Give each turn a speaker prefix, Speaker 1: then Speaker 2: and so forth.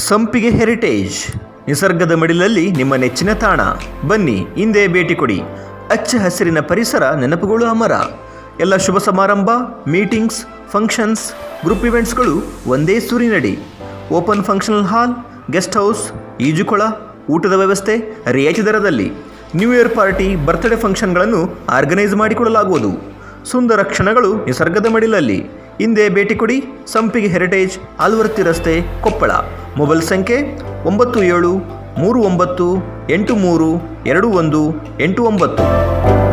Speaker 1: ಸಂಪಿಗೆ ಹೆರಿಟೇಜ್ ನಿಸರ್ಗದ ಮಡಿಲಲ್ಲಿ ನಿಮ್ಮ ನೆಚ್ಚಿನ ತಾಣ ಬನ್ನಿ ಹಿಂದೆ ಭೇಟಿ ಕೊಡಿ ಹಚ್ಚ ಹಸಿರಿನ ಪರಿಸರ ನೆನಪುಗಳು ಅಮರ ಎಲ್ಲ ಶುಭ ಸಮಾರಂಭ ಮೀಟಿಂಗ್ಸ್ ಫಂಕ್ಷನ್ಸ್ ಗ್ರೂಪ್ ಇವೆಂಟ್ಸ್ಗಳು ಒಂದೇ ಸೂರಿನಡಿ open functional hall guest house ಈಜುಕೊಳ ಊಟದ ವ್ಯವಸ್ಥೆ ರಿಯಾಯಿತಿ ದರದಲ್ಲಿ ನ್ಯೂ ಇಯರ್ ಪಾರ್ಟಿ ಬರ್ತ್ಡೇ ಫಂಕ್ಷನ್ಗಳನ್ನು ಆರ್ಗನೈಸ್ ಮಾಡಿಕೊಡಲಾಗುವುದು ಸುಂದರ ಕ್ಷಣಗಳು ನಿಸರ್ಗದ ಮಡಿಲಲ್ಲಿ ಹಿಂದೆ ಭೇಟಿ ಕೊಡಿ ಸಂಪಿಗೆ ಹೆರಿಟೇಜ್ ಆಲ್ವರ್ತಿ ರಸ್ತೆ ಕೊಪ್ಪಳ ಮೊಬೈಲ್ ಸಂಖ್ಯೆ ಒಂಬತ್ತು ಏಳು ಮೂರು ಒಂಬತ್ತು ಎಂಟು ಮೂರು ಎರಡು ಒಂದು ಎಂಟು ಒಂಬತ್ತು